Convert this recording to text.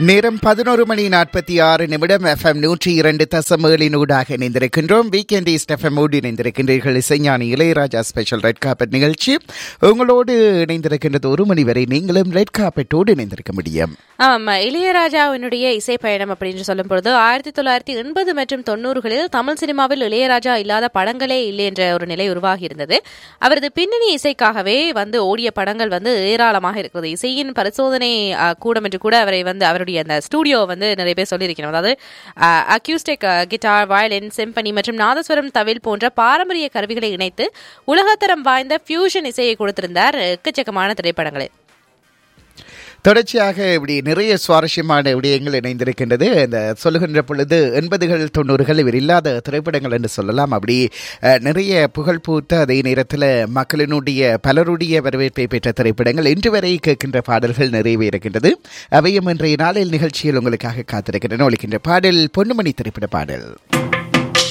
நேரம் பதினோரு மணி நாற்பத்தி ஆறு நிமிடம் எஃப்எம் நூற்றி இரண்டு தசமகளின் ஊடாக இணைந்திருக்கின்றோம் வீக்கெண்ட் ஈஸ்ட் எஃப்எம் ஓடு இணைந்திருக்கின்றீர்கள் இசைஞானி இளையராஜா ஸ்பெஷல் ரெட் கார்பெட் நிகழ்ச்சி உங்களோடு இணைந்திருக்கின்றது ஒரு மணி வரை நீங்களும் ரெட் கார்பெட்டோடு இணைந்திருக்க முடியும் ஆமா இளையராஜாவினுடைய இசை பயணம் அப்படின்னு சொல்லும் பொழுது ஆயிரத்தி தொள்ளாயிரத்தி எண்பது மற்றும் தொண்ணூறுகளில் தமிழ் சினிமாவில் இளையராஜா இல்லாத படங்களே இல்லை என்ற ஒரு நிலை உருவாகி இருந்தது அவரது பின்னணி இசைக்காகவே வந்து ஓடிய படங்கள் வந்து ஏராளமாக இருக்கிறது இசையின் பரிசோதனை அஹ், கூடம் என்று கூட அவரை வந்து அவருடைய அந்த ஸ்டூடியோ வந்து நிறைய பேர் சொல்லியிருக்கணும் அதாவது அக்யூஸ்டிக் கிட்டார் வயலின் சிம்பனி மற்றும் நாதஸ்வரம் தவில் போன்ற பாரம்பரிய கருவிகளை இணைத்து உலகத்தரம் வாய்ந்த ஃபியூஷன் இசையை கொடுத்திருந்தார் எக்கச்சக்கமான திரைப்படங்களில் தொடர்ச்சியாக இப்படி நிறைய சுவாரஸ்யமான விடயங்கள் இணைந்திருக்கின்றது இந்த சொல்லுகின்ற பொழுது எண்பதுகள் தொண்ணூறுகள் இவர் இல்லாத திரைப்படங்கள் என்று சொல்லலாம் அப்படி அஹ், நிறைய புகழ் பூத்த அதே நேரத்தில் மக்களினுடைய பலருடைய வரவேற்பை பெற்ற திரைப்படங்கள் இன்று வரை கேட்கின்ற பாடல்கள் நிறையவே இருக்கின்றது அவையும் இன்றைய நாளில் நிகழ்ச்சியில் உங்களுக்காக காத்திருக்கின்றன ஒழிக்கின்ற பாடல் பொன்னுமணி திரைப்பட பாடல்